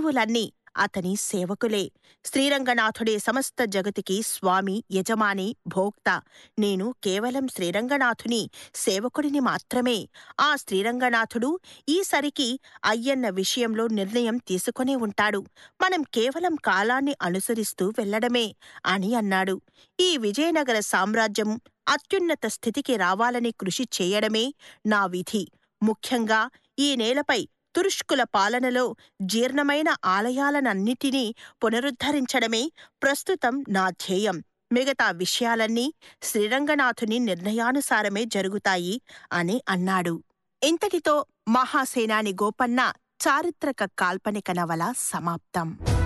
జీవులన్నీ అతని సేవకులే శ్రీరంగనాథుడే సమస్త జగతికి స్వామి యజమాని భోక్త నేను కేవలం శ్రీరంగనాథుని సేవకుడిని మాత్రమే ఆ శ్రీరంగనాథుడు ఈసరికి అయ్యన్న విషయంలో నిర్ణయం తీసుకునే ఉంటాడు మనం కేవలం కాలాన్ని అనుసరిస్తూ వెళ్లడమే అని అన్నాడు ఈ విజయనగర సామ్రాజ్యం అత్యున్నత స్థితికి రావాలని కృషి చేయడమే నా విధి ముఖ్యంగా ఈ నేలపై తురుష్కుల పాలనలో జీర్ణమైన ఆలయాలనన్నిటినీ పునరుద్ధరించడమే ప్రస్తుతం నా ధ్యేయం మిగతా విషయాలన్నీ శ్రీరంగనాథుని నిర్ణయానుసారమే జరుగుతాయి అని అన్నాడు ఇంతటితో మహాసేనాని గోపన్న చారిత్రక కాల్పనిక నవల సమాప్తం